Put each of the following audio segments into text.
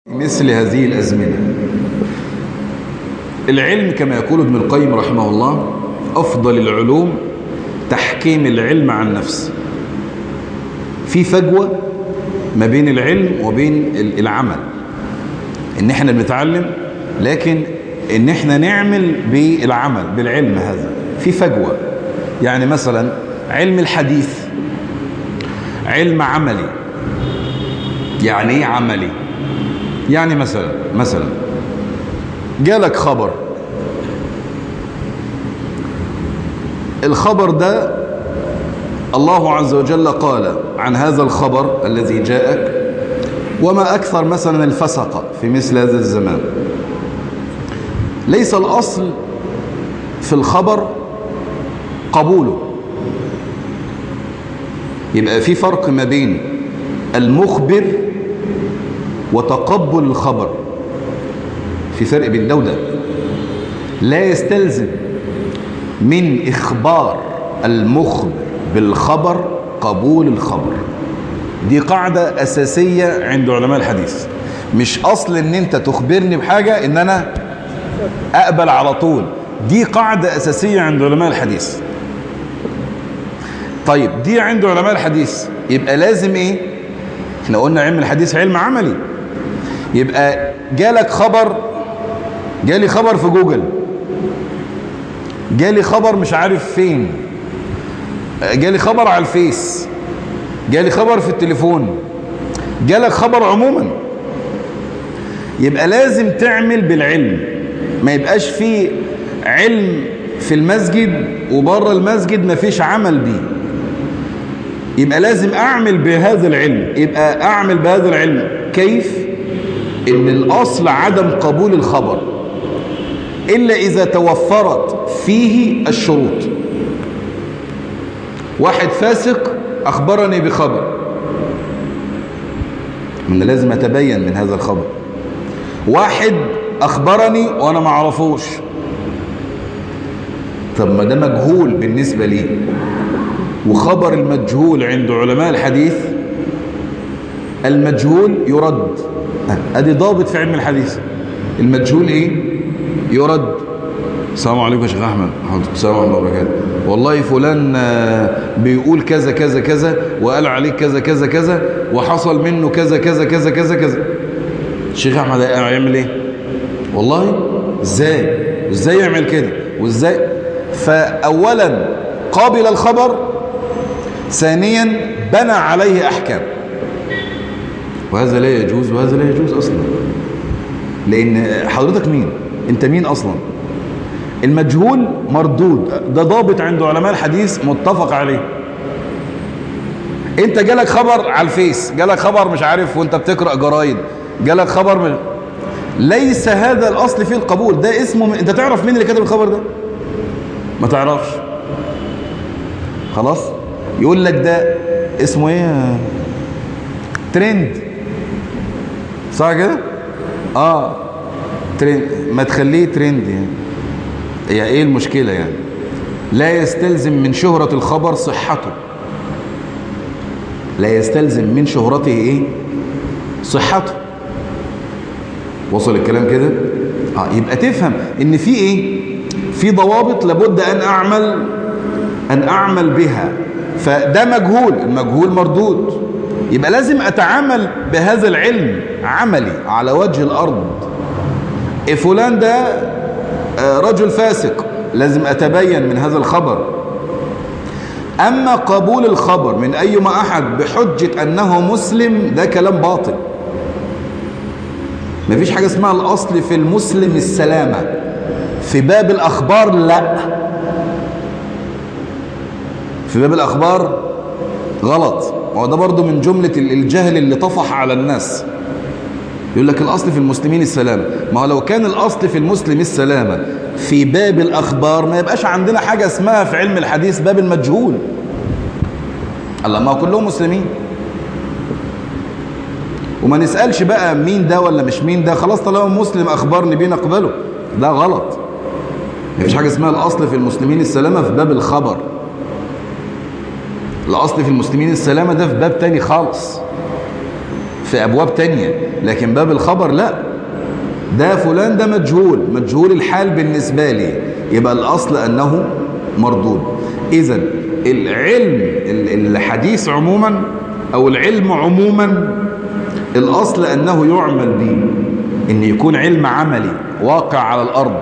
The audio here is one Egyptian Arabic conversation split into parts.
مثل هذه الأزمنة العلم كما يقول ابن القيم رحمه الله أفضل العلوم تحكيم العلم عن نفس في فجوة ما بين العلم وبين العمل ان احنا بنتعلم لكن ان احنا نعمل بالعمل بالعلم هذا في فجوة يعني مثلا علم الحديث علم عملي يعني ايه عملي يعني مثلا مثلا جالك خبر الخبر ده الله عز وجل قال عن هذا الخبر الذي جاءك وما أكثر مثلا الفسقة في مثل هذا الزمان ليس الأصل في الخبر قبوله يبقى في فرق ما بين المخبر وتقبل الخبر في فرق بين ده وده لا يستلزم من إخبار المخبر بالخبر قبول الخبر دي قاعدة أساسية عند علماء الحديث مش أصل ان انت تخبرني بحاجة ان انا اقبل على طول دي قاعدة أساسية عند علماء الحديث طيب دي عند علماء الحديث يبقى لازم ايه احنا قلنا علم الحديث علم عملي يبقى جالك خبر جالي خبر في جوجل جالي خبر مش عارف فين جالي خبر على الفيس جالي خبر في التليفون جالك خبر عموما يبقى لازم تعمل بالعلم ما يبقاش فيه علم في المسجد وبره المسجد ما فيش عمل بيه يبقى لازم اعمل بهذا العلم يبقى اعمل بهذا العلم كيف ان الاصل عدم قبول الخبر الا اذا توفرت فيه الشروط واحد فاسق اخبرني بخبر من لازم اتبين من هذا الخبر واحد اخبرني وانا ما اعرفوش طب ما ده مجهول بالنسبة لي وخبر المجهول عند علماء الحديث المجهول يرد ادي ضابط في علم الحديث المجهول ايه يرد السلام عليكم يا شيخ احمد السلام عليكم وبركاته والله فلان بيقول كذا كذا كذا وقال عليك كذا كذا كذا وحصل منه كذا كذا كذا كذا كذا الشيخ احمد هيعمل ايه والله ازاي ازاي يعمل كده وازاي فاولا قابل الخبر ثانيا بنى عليه احكام وهذا لا يجوز وهذا لا يجوز اصلا لان حضرتك مين انت مين اصلا المجهول مردود ده ضابط عند علماء الحديث متفق عليه انت جالك خبر على الفيس جالك خبر مش عارف وانت بتقرأ جرايد جالك خبر من ليس هذا الاصل فيه القبول ده اسمه انت تعرف مين اللي كتب الخبر ده ما تعرفش خلاص يقول لك ده اسمه ايه ترند صح كده اه ترند ما تخليه ترند يعني هي ايه المشكلة يعني لا يستلزم من شهرة الخبر صحته لا يستلزم من شهرته ايه صحته وصل الكلام كده اه يبقى تفهم ان في ايه في ضوابط لابد ان اعمل ان اعمل بها فده مجهول المجهول مردود يبقى لازم اتعامل بهذا العلم عملي على وجه الارض فلان ده رجل فاسق لازم أتبين من هذا الخبر أما قبول الخبر من أيما أحد بحجة أنه مسلم ده كلام باطل مفيش حاجة اسمها الأصل في المسلم السلامة في باب الأخبار لا في باب الأخبار غلط وده برضو من جملة الجهل اللي طفح على الناس يقول لك الأصل في المسلمين السلامة ما هو لو كان الأصل في المسلم السلامة في باب الأخبار ما يبقاش عندنا حاجة اسمها في علم الحديث باب المجهول الله ما هو كلهم مسلمين وما نسألش بقى مين ده ولا مش مين ده خلاص طالما مسلم أخبرني بيه نقبله ده غلط مفيش حاجة اسمها الأصل في المسلمين السلامة في باب الخبر الأصل في المسلمين السلامة ده في باب تاني خالص في أبواب تانية لكن باب الخبر لا ده فلان ده مجهول مجهول الحال بالنسبة لي يبقى الأصل أنه مردود إذا العلم الحديث عموما أو العلم عموما الأصل أنه يعمل به إن يكون علم عملي واقع على الأرض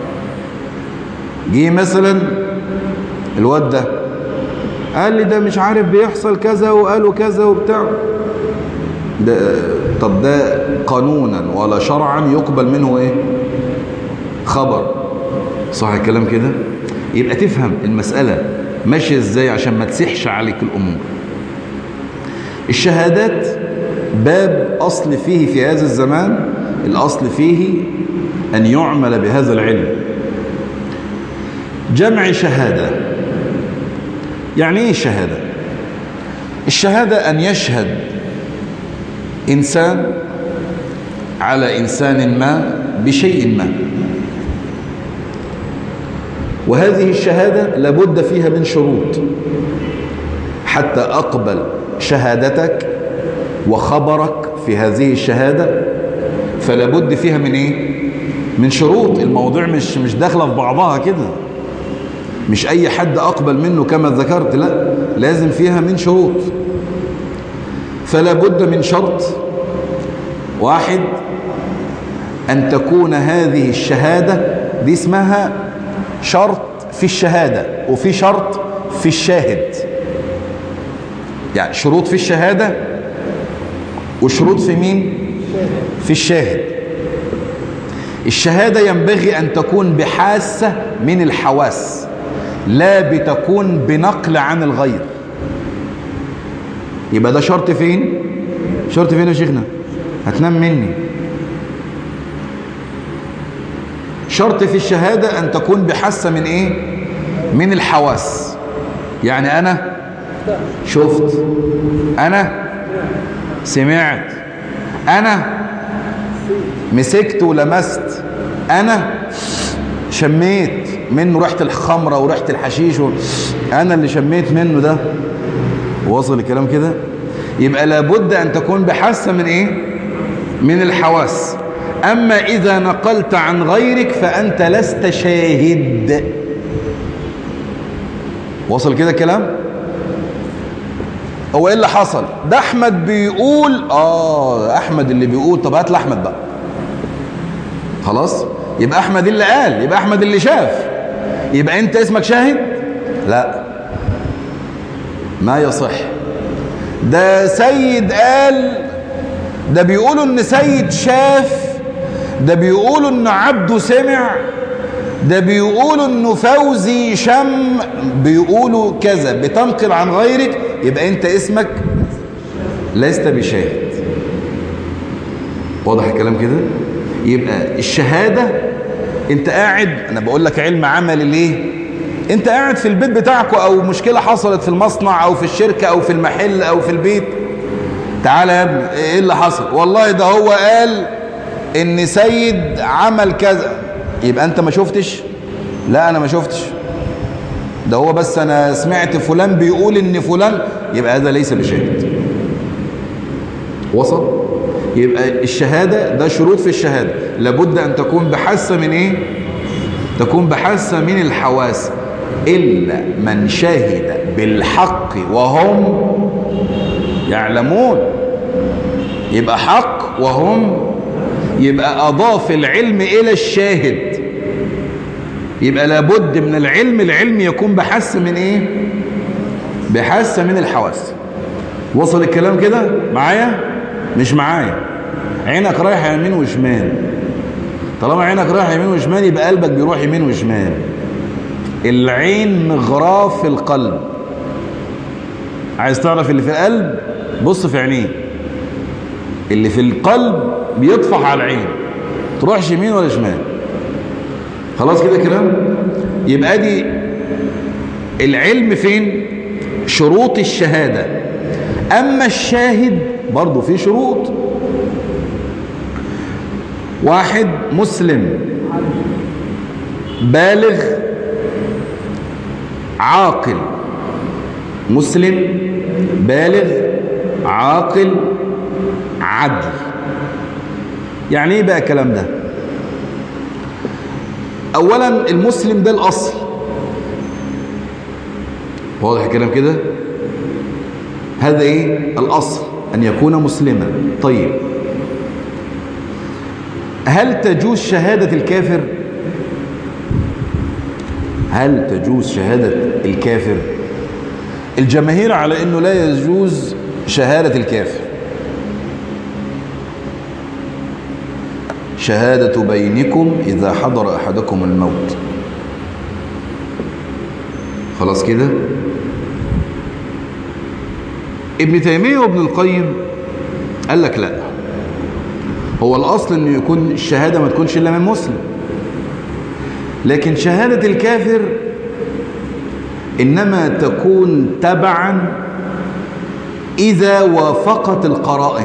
جه مثلا الواد ده قال لي ده مش عارف بيحصل كذا وقالوا كذا وبتاع ده طب ده قانونا ولا شرعا يقبل منه ايه خبر صح الكلام كده يبقى تفهم المسألة ماشية ازاي عشان ما تسحش عليك الأمور الشهادات باب أصل فيه في هذا الزمان الأصل فيه أن يعمل بهذا العلم جمع شهادة يعني ايه الشهادة الشهادة أن يشهد إنسان على إنسان ما بشيء ما وهذه الشهادة لابد فيها من شروط حتى أقبل شهادتك وخبرك في هذه الشهادة فلابد فيها من إيه؟ من شروط الموضوع مش مش داخله في بعضها كده مش أي حد أقبل منه كما ذكرت لا لازم فيها من شروط فلا بد من شرط واحد أن تكون هذه الشهادة دي اسمها شرط في الشهادة وفي شرط في الشاهد يعني شروط في الشهادة وشروط في مين في الشاهد الشهادة ينبغي أن تكون بحاسة من الحواس لا بتكون بنقل عن الغير يبقى ده شرط فين شرط فين يا شيخنا هتنام مني شرط في الشهادة أن تكون بحاسة من إيه من الحواس يعني أنا شفت أنا سمعت أنا مسكت ولمست أنا شميت منه ريحة الخمرة وريحة الحشيش و... أنا اللي شميت منه ده وصل الكلام كده يبقى لابد أن تكون بحاسة من إيه من الحواس أما إذا نقلت عن غيرك فأنت لست شاهد وصل كده الكلام هو ايه اللي حصل ده احمد بيقول اه احمد اللي بيقول طب هات لاحمد بقى خلاص يبقى احمد اللي قال يبقى احمد اللي شاف يبقى انت اسمك شاهد لا ما يصح ده سيد قال ده بيقولوا ان سيد شاف ده بيقولوا ان عبده سمع ده بيقولوا انه فوزي شم بيقولوا كذا بتنقل عن غيرك يبقى انت اسمك لست بشاهد واضح الكلام كده يبقى الشهادة انت قاعد انا بقول لك علم عمل ليه انت قاعد في البيت بتاعكو او مشكلة حصلت في المصنع او في الشركة او في المحل او في البيت تعالى يا ابني ايه اللي حصل والله ده هو قال ان سيد عمل كذا يبقى انت ما شفتش لا انا ما شفتش ده هو بس انا سمعت فلان بيقول ان فلان يبقى هذا ليس بشاهد وصل يبقى الشهادة ده شروط في الشهادة لابد ان تكون بحاسة من ايه تكون بحاسة من الحواس إلا من شهد بالحق وهم يعلمون يبقى حق وهم يبقى أضاف العلم إلى الشاهد يبقى لابد من العلم العلم يكون بحس من إيه بحس من الحواس وصل الكلام كده معايا مش معايا عينك رايح يمين وشمال طالما عينك رايح يمين وشمال يبقى قلبك بيروح يمين وشمال العين مغراف القلب عايز تعرف اللي في القلب بص في عينيه اللي في القلب بيطفح على العين تروحش يمين ولا شمال خلاص كده كلام يبقى دي العلم فين شروط الشهادة أما الشاهد برضو في شروط واحد مسلم بالغ عاقل مسلم بالغ عاقل عدل يعني ايه بقى الكلام ده اولا المسلم ده الاصل واضح الكلام كده هذا ايه الاصل ان يكون مسلما طيب هل تجوز شهادة الكافر هل تجوز شهادة الكافر الجماهير على انه لا يجوز شهادة الكافر شهادة بينكم إذا حضر أحدكم الموت خلاص كده ابن تيمية وابن القيم قال لك لا هو الأصل أنه يكون الشهادة ما تكونش إلا من مسلم لكن شهادة الكافر إنما تكون تبعا إذا وافقت القرائن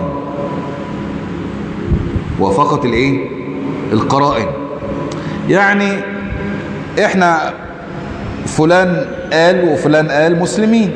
وافقت الايه القرائن يعني احنا فلان قال وفلان قال مسلمين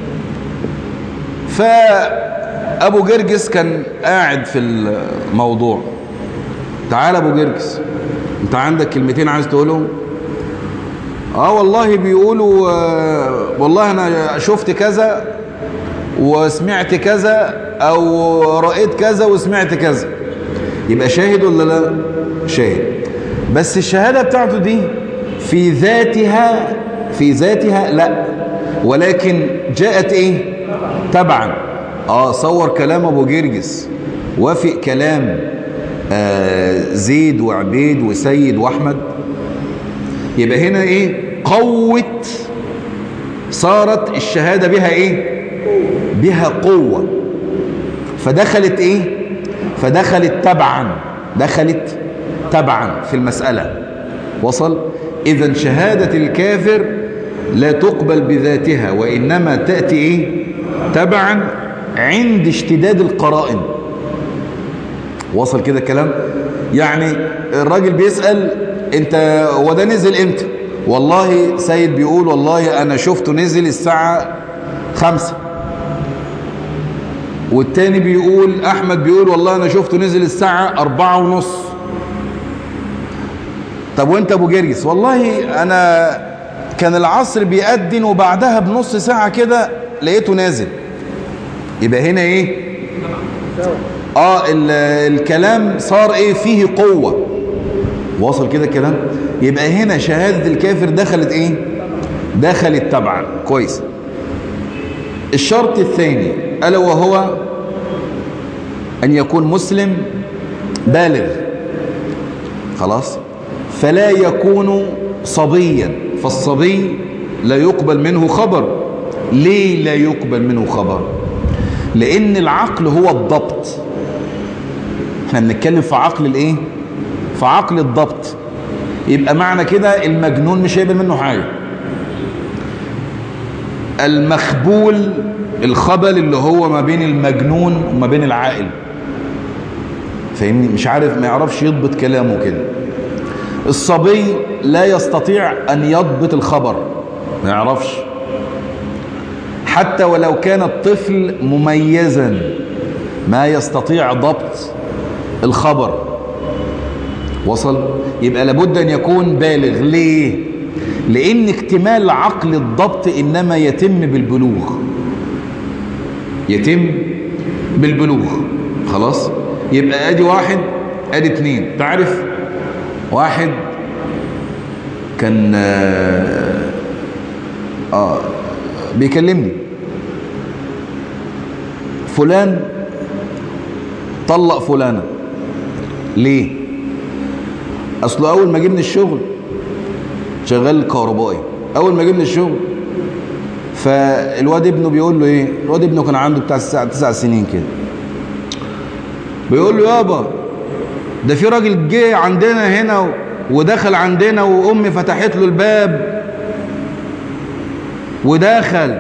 فابو جرجس كان قاعد في الموضوع تعال ابو جرجس انت عندك كلمتين عايز تقولهم اه والله بيقولوا آه والله انا شفت كذا وسمعت كذا او رأيت كذا وسمعت كذا يبقى شاهد ولا لا شاهد بس الشهادة بتاعته دي في ذاتها في ذاتها لا ولكن جاءت ايه تبعا اه صور كلام ابو جرجس وافق كلام آه زيد وعبيد وسيد واحمد يبقى هنا ايه قوت صارت الشهادة بها ايه بها قوة فدخلت ايه فدخلت تبعا دخلت تبعا في المسألة وصل إذا شهادة الكافر لا تقبل بذاتها وإنما تأتي إيه تبعا عند اشتداد القرائن وصل كده الكلام يعني الراجل بيسأل انت هو ده نزل امتى والله سيد بيقول والله انا شفته نزل الساعة خمسة والتاني بيقول احمد بيقول والله انا شفته نزل الساعة اربعة ونص طب وانت ابو جرجس والله انا كان العصر بيأذن وبعدها بنص ساعة كده لقيته نازل يبقى هنا ايه اه الكلام صار ايه فيه قوة واصل كده الكلام يبقى هنا شهادة الكافر دخلت ايه دخلت تبعا كويس الشرط الثاني ألا وهو أن يكون مسلم بالغ خلاص فلا يكون صبيا فالصبي لا يقبل منه خبر ليه لا يقبل منه خبر لأن العقل هو الضبط احنا بنتكلم في عقل الايه في عقل الضبط يبقى معنى كده المجنون مش هيقبل منه حاجة المخبول الخبل اللي هو ما بين المجنون وما بين العاقل فاهمني مش عارف ما يعرفش يضبط كلامه كده الصبي لا يستطيع أن يضبط الخبر ما يعرفش حتى ولو كان الطفل مميزا ما يستطيع ضبط الخبر وصل يبقى لابد أن يكون بالغ ليه لأن اكتمال عقل الضبط إنما يتم بالبلوغ يتم بالبلوغ خلاص يبقى ادي واحد ادي اتنين تعرف واحد كان آه, آه بيكلمني فلان طلق فلانة ليه اصله اول ما جه من الشغل شغال كهربائي اول ما جه من الشغل فالواد ابنه بيقول له ايه الواد ابنه كان عنده بتاع تسع, تسع سنين كده بيقول له يابا ده في راجل جه عندنا هنا ودخل عندنا وامي فتحت له الباب ودخل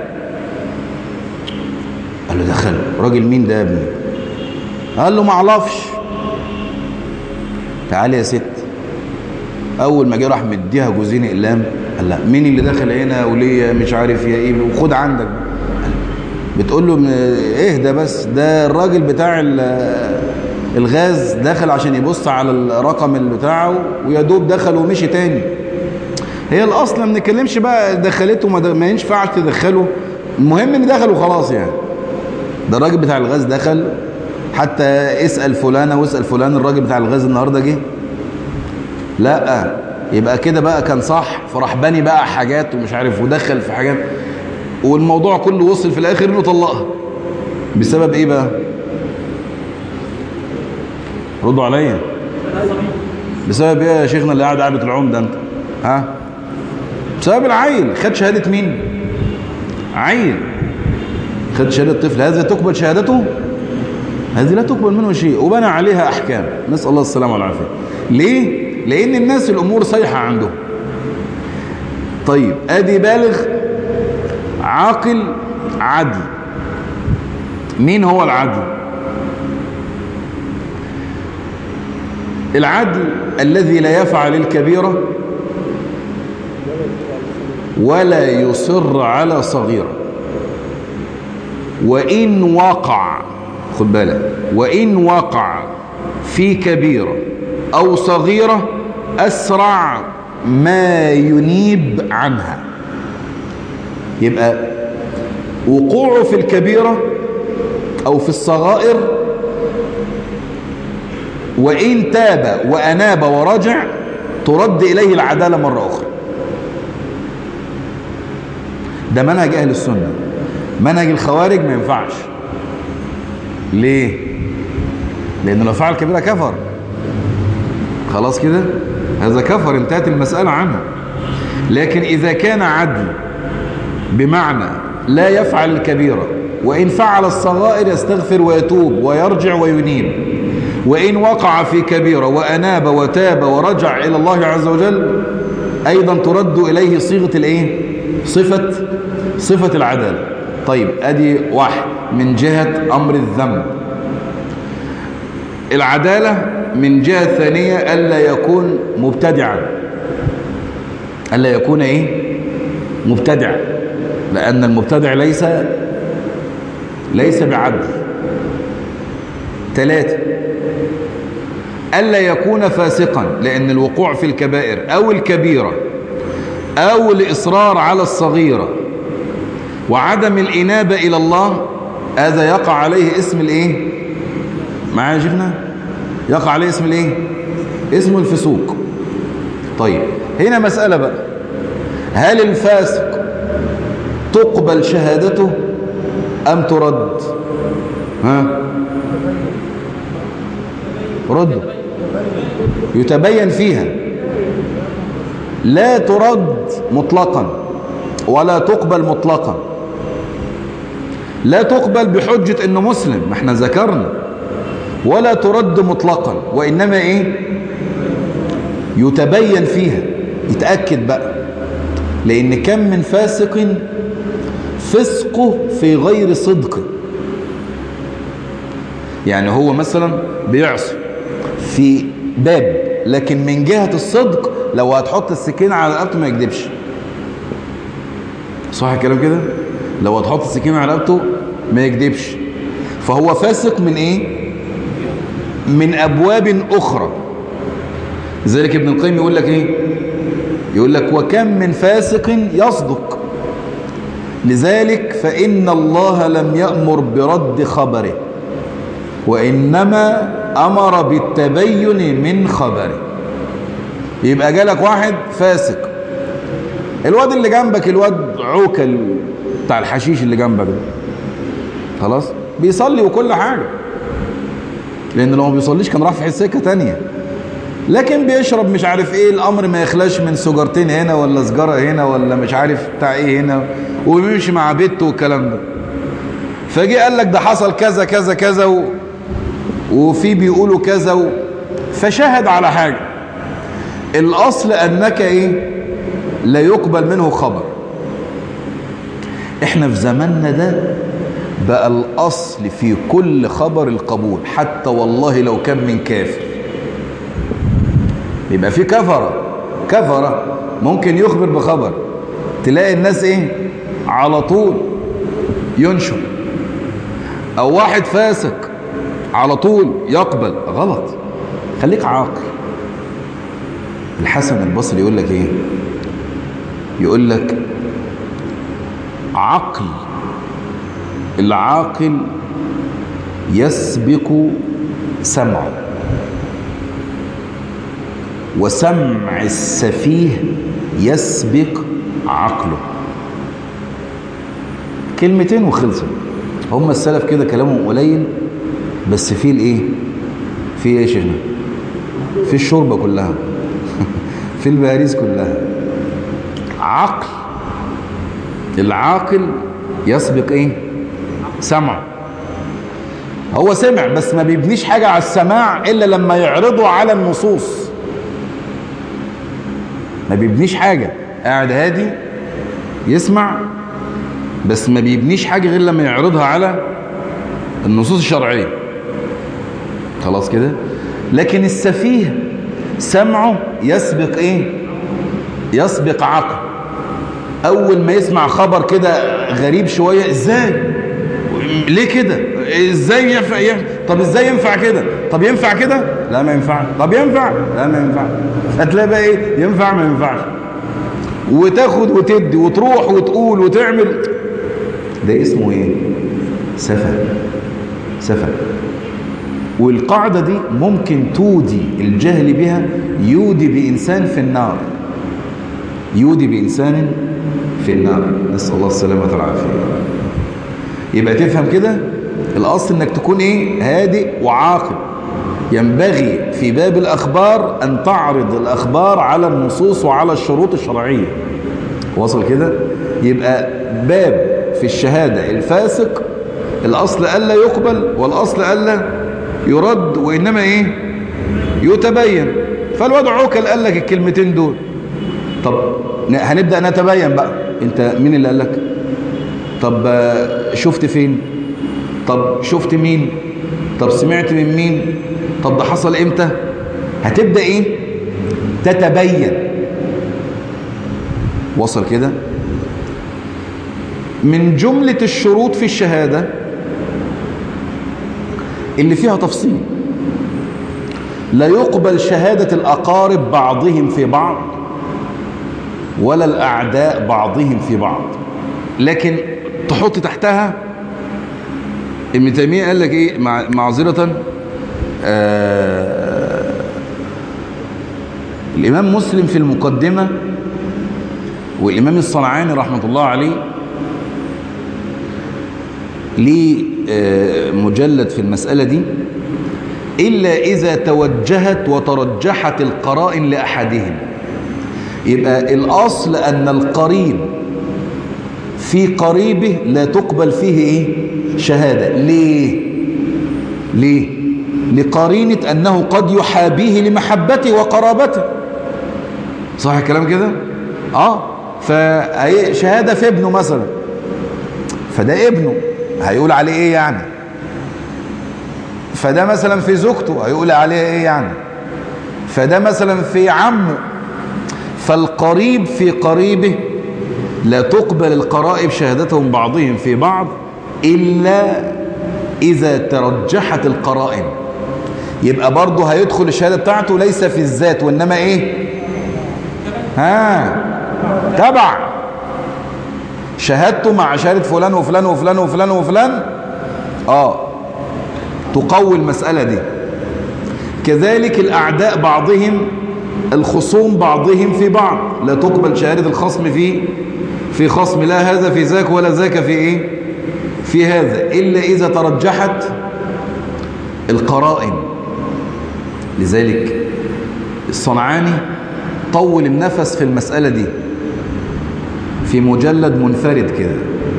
قال له دخل راجل مين ده يا ابني قال له ما اعرفش تعالى يا ست اول ما جه راح مديها جوزين اقلام قال لا مين اللي دخل هنا وليه مش عارف يا ايه وخد عندك بتقول له اهدى بس ده الراجل بتاع الغاز دخل عشان يبص على الرقم اللي بتاعه ويا دوب دخل ومشي تاني هي الاصل ما بنتكلمش بقى دخلته ما, ما ينفعش تدخله المهم ان دخل وخلاص يعني ده الراجل بتاع الغاز دخل حتى اسأل فلانة واسأل فلان الراجل بتاع الغاز النهاردة جه لا يبقى كده بقى كان صح فراح بني بقى حاجات ومش عارف ودخل في حاجات والموضوع كله وصل في الاخر انه طلقها بسبب ايه بقى ردوا عليا بسبب ايه يا شيخنا اللي قاعد قاعدة العم ده انت ها بسبب العيل خد شهادة مين عيل خد شهادة طفل هذا تقبل شهادته هذه لا تقبل منه شيء وبنى عليها أحكام نسأل الله السلامة والعافية ليه؟ لأن الناس الأمور صيحة عندهم طيب أدي بالغ عاقل عدل مين هو العدل العدل الذي لا يفعل الكبيرة ولا يصر على صغيرة وإن وقع خد بالك وإن وقع في كبيرة أو صغيرة أسرع ما ينيب عنها يبقى وقوعه في الكبيرة أو في الصغائر وإن تاب وأناب ورجع ترد إليه العدالة مرة أخرى ده منهج أهل السنة منهج الخوارج ما ينفعش ليه لأنه لو فعل كبيرة كفر خلاص كده هذا كفر انتهت المسألة عنه لكن إذا كان عدل بمعنى لا يفعل الكبيرة وإن فعل الصغائر يستغفر ويتوب ويرجع وينيب وإن وقع في كبيرة وأناب وتاب ورجع إلى الله عز وجل أيضا ترد إليه صيغة الإيه؟ صفة صفة العدالة طيب أدي واحد من جهة أمر الذنب العدالة من جهة ثانية ألا يكون مبتدعا ألا يكون إيه مبتدع لأن المبتدع ليس ليس بعدل ثلاثة ألا يكون فاسقا لأن الوقوع في الكبائر أو الكبيرة أو الإصرار على الصغيرة وعدم الإنابة إلى الله هذا يقع عليه اسم الإيه معايا شفنا يقع عليه اسم الإيه اسم الفسوق طيب هنا مسألة بقى هل الفاسق تقبل شهادته أم ترد ها رد يتبين فيها لا ترد مطلقا ولا تقبل مطلقا لا تقبل بحجة انه مسلم ما احنا ذكرنا ولا ترد مطلقا وانما ايه يتبين فيها يتأكد بقى لان كم من فاسق فسقه في غير صدقه يعني هو مثلا بيعصي في باب لكن من جهة الصدق لو هتحط السكينة على رقبته ما يكذبش صح الكلام كده لو هتحط السكينة على رقبته ما يكذبش فهو فاسق من ايه من ابواب اخرى لذلك ابن القيم يقول لك ايه يقول لك وكم من فاسق يصدق لذلك فإن الله لم يأمر برد خبره وإنما أمر بالتبين من خبره يبقى جالك واحد فاسق الواد اللي جنبك الواد عوكل بتاع الحشيش اللي جنبك ده خلاص بيصلي وكل حاجة لأن لو ما بيصليش كان راح في سكة تانية لكن بيشرب مش عارف ايه الامر ما يخلاش من سجارتين هنا ولا سجارة هنا ولا مش عارف بتاع ايه هنا وبيمشي مع بنته والكلام ده فجي قال لك ده حصل كذا كذا كذا و... وفي بيقولوا كذا و... فشهد على حاجة الاصل انك ايه لا يقبل منه خبر احنا في زماننا ده بقى الاصل في كل خبر القبول حتى والله لو كان من كافر يبقى في كفرة كفرة ممكن يخبر بخبر تلاقي الناس ايه على طول ينشر او واحد فاسق على طول يقبل غلط خليك عاقل الحسن البصري يقول لك ايه يقول لك عقل العاقل يسبق سمعه وسمع السفيه يسبق عقله كلمتين وخلصوا هم السلف كده كلامهم قليل بس فيه الايه في ايه يا شيخنا في الشوربه كلها في البهاريز كلها عقل العاقل يسبق ايه سمع هو سمع بس ما بيبنيش حاجة على السماع إلا لما يعرضه على النصوص ما بيبنيش حاجة قاعد هادي يسمع بس ما بيبنيش حاجة غير لما يعرضها على النصوص الشرعية خلاص كده لكن السفيه سمعه يسبق ايه يسبق عقل اول ما يسمع خبر كده غريب شوية ازاي ليه كده ازاي ينفع, ينفع طب ازاي ينفع كده طب ينفع كده لا ما ينفعش طب ينفع لا ما ينفعش هتلاقي بقى ايه ينفع ما ينفعش وتاخد وتدي وتروح وتقول وتعمل ده اسمه ايه سفه سفه والقاعدة دي ممكن تودي الجهل بها يودي بإنسان في النار يودي بإنسان في النار نسأل الله السلامة والعافية يبقى تفهم كده الأصل انك تكون ايه هادئ وعاقل ينبغي في باب الأخبار أن تعرض الأخبار على النصوص وعلى الشروط الشرعية وصل كده يبقى باب في الشهادة الفاسق الأصل ألا يقبل والأصل ألا يرد وإنما إيه يتبين فالوضع عوكل قال لك الكلمتين دول طب هنبدأ نتبين بقى انت مين اللي قال لك طب شفت فين طب شفت مين طب سمعت من مين طب ده حصل امتى هتبدأ ايه تتبين وصل كده من جملة الشروط في الشهادة اللي فيها تفصيل لا يقبل شهادة الأقارب بعضهم في بعض ولا الأعداء بعضهم في بعض لكن تحط تحتها ابن تيمية قال لك ايه معذرة آه الإمام مسلم في المقدمة والإمام الصنعاني رحمة الله عليه ليه آه مجلد في المسألة دي إلا إذا توجهت وترجحت القرائن لأحدهم يبقى الأصل أن القريب في قريبه لا تقبل فيه إيه شهادة ليه ليه لقرينة أنه قد يحابيه لمحبته وقرابته صح الكلام كده آه فشهادة في ابنه مثلا فده ابنه هيقول عليه ايه يعني فده مثلا في زوجته هيقول عليه ايه يعني فده مثلا في عمه فالقريب في قريبه لا تقبل القرائب شهادتهم بعضهم في بعض إلا إذا ترجحت القرائن يبقى برضه هيدخل الشهادة بتاعته ليس في الذات وإنما إيه ها تبع شهادته مع شهادة فلان وفلان وفلان وفلان وفلان آه تقوي المسألة دي كذلك الأعداء بعضهم الخصوم بعضهم في بعض لا تقبل شهادة الخصم في في خصم لا هذا في ذاك ولا ذاك في ايه في هذا إلا إذا ترجحت القرائن لذلك الصنعاني طول النفس في المسألة دي في مجلد منفرد كده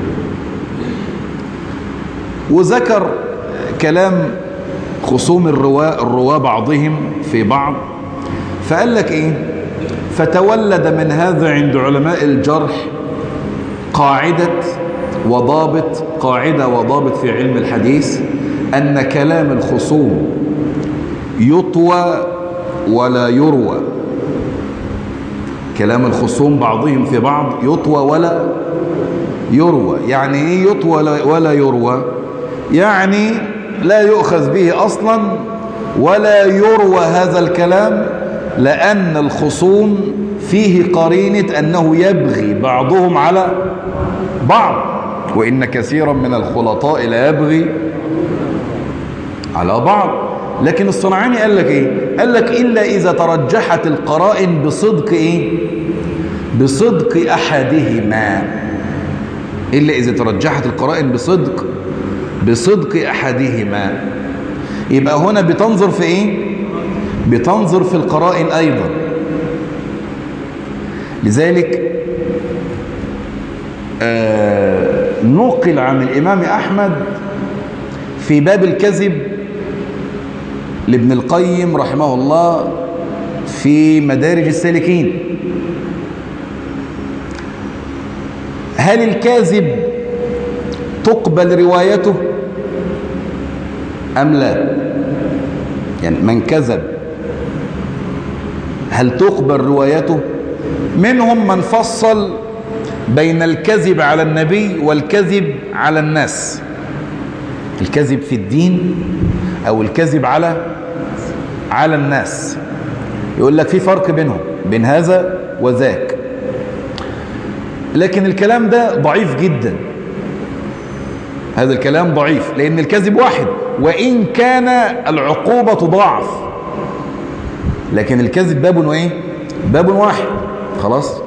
وذكر كلام خصوم الرواة الرواة بعضهم في بعض فقال لك ايه فتولد من هذا عند علماء الجرح قاعدة وضابط قاعدة وضابط في علم الحديث أن كلام الخصوم يطوى ولا يروى كلام الخصوم بعضهم في بعض يطوى ولا يروى يعني ايه يطوى ولا يروى يعني لا يؤخذ به أصلا ولا يروى هذا الكلام لأن الخصوم فيه قرينة أنه يبغي بعضهم على بعض وإن كثيرا من الخلطاء لا يبغي على بعض لكن الصنعاني قال لك إيه قال لك إلا إذا ترجحت القرائن بصدق إيه بصدق أحدهما إلا إذا ترجحت القرائن بصدق بصدق أحدهما يبقى هنا بتنظر في إيه بتنظر في القرائن أيضا لذلك آه نقل عن الإمام أحمد في باب الكذب لابن القيم رحمه الله في مدارج السالكين هل الكاذب تقبل روايته أم لا يعني من كذب هل تقبل روايته منهم من فصل بين الكذب على النبي والكذب على الناس الكذب في الدين أو الكذب على على الناس يقول لك في فرق بينهم بين هذا وذاك لكن الكلام ده ضعيف جدا هذا الكلام ضعيف لأن الكذب واحد وإن كان العقوبة ضعف لكن الكذب باب وإيه باب واحد خلاص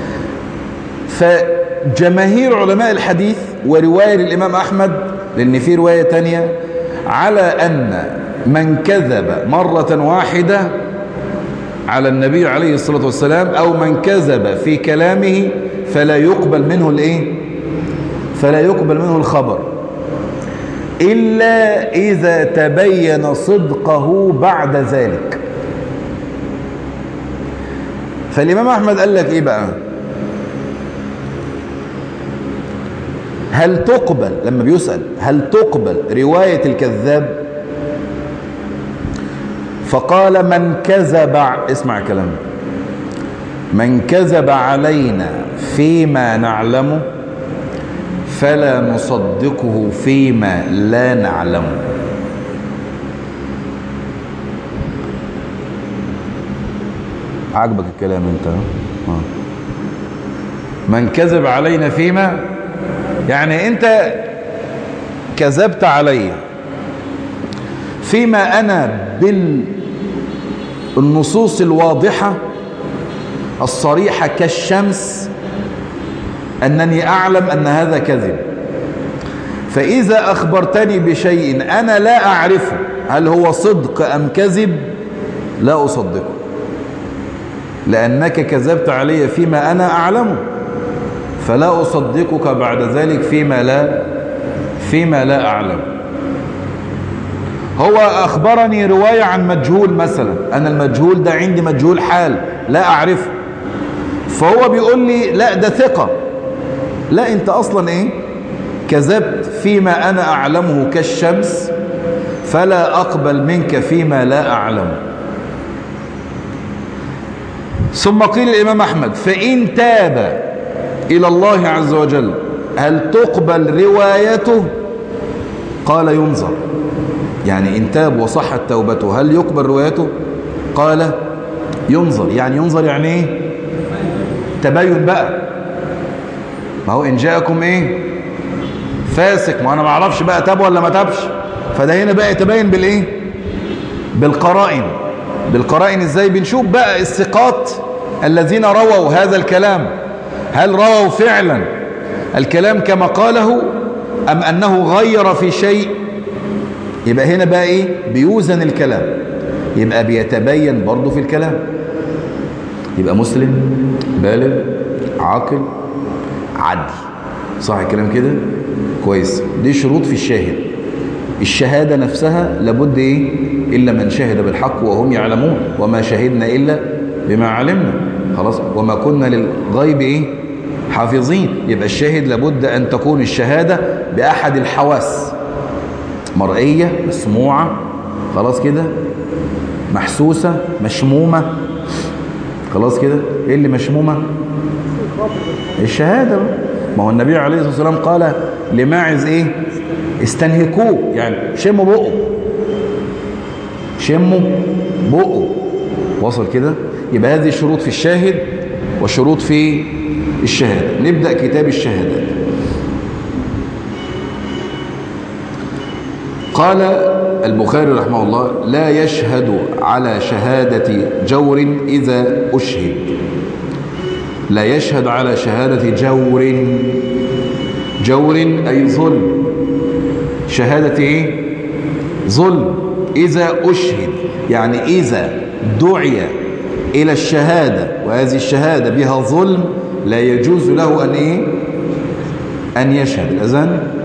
فجماهير علماء الحديث ورواية الإمام أحمد لأن في رواية تانية على أن من كذب مرة واحدة على النبي عليه الصلاة والسلام أو من كذب في كلامه فلا يقبل منه الايه فلا يقبل منه الخبر إلا إذا تبين صدقه بعد ذلك فالإمام أحمد قال لك إيه بقى هل تقبل لما بيسأل هل تقبل رواية الكذاب فقال من كذب اسمع كلام من كذب علينا فيما نعلمه فلا نصدقه فيما لا نعلمه عجبك الكلام انت ها؟ من كذب علينا فيما يعني انت كذبت علي فيما انا بالنصوص الواضحة الصريحة كالشمس أنني أعلم أن هذا كذب فإذا أخبرتني بشيء أنا لا أعرفه هل هو صدق أم كذب لا أصدقه لأنك كذبت علي فيما أنا أعلمه فلا أصدقك بعد ذلك فيما لا فيما لا أعلم هو أخبرني رواية عن مجهول مثلا أنا المجهول ده عندي مجهول حال لا أعرفه فهو بيقول لي لا ده ثقة لا انت اصلا ايه كذبت فيما انا اعلمه كالشمس فلا اقبل منك فيما لا اعلمه ثم قيل الامام احمد فان تاب الى الله عز وجل هل تقبل روايته قال ينظر يعني ان تاب وصحت توبته هل يقبل روايته قال ينظر يعني ينظر يعني ايه تبين بقى ما هو إن جاءكم إيه فاسق ما أنا ما أعرفش بقى تاب ولا ما تابش فده هنا بقى يتبين بالإيه بالقرائن بالقرائن إزاي بنشوف بقى الثقات الذين رووا هذا الكلام هل رووا فعلا الكلام كما قاله أم أنه غير في شيء يبقى هنا بقى إيه بيوزن الكلام يبقى بيتبين برضه في الكلام يبقى مسلم بالغ عاقل عدل صح الكلام كده كويس دي شروط في الشاهد الشهادة نفسها لابد ايه إلا من شهد بالحق وهم يعلمون وما شهدنا إلا بما علمنا خلاص وما كنا للغيب ايه حافظين يبقى الشاهد لابد أن تكون الشهادة بأحد الحواس مرئية مسموعة خلاص كده محسوسة مشمومة خلاص كده ايه اللي مشمومة الشهادة ما هو النبي عليه الصلاة والسلام قال لماعز ايه استنهكوه يعني شموا بقه شموا بقه وصل كده يبقى هذه شروط في الشاهد وشروط في الشهادة نبدأ كتاب الشهادات قال البخاري رحمه الله لا يشهد على شهادة جور إذا أشهد لا يشهد على شهادة جور جور أي ظلم شهادة إيه؟ ظلم إذا أشهد يعني إذا دعي إلى الشهادة وهذه الشهادة بها ظلم لا يجوز له أن إيه؟ أن يشهد الأذان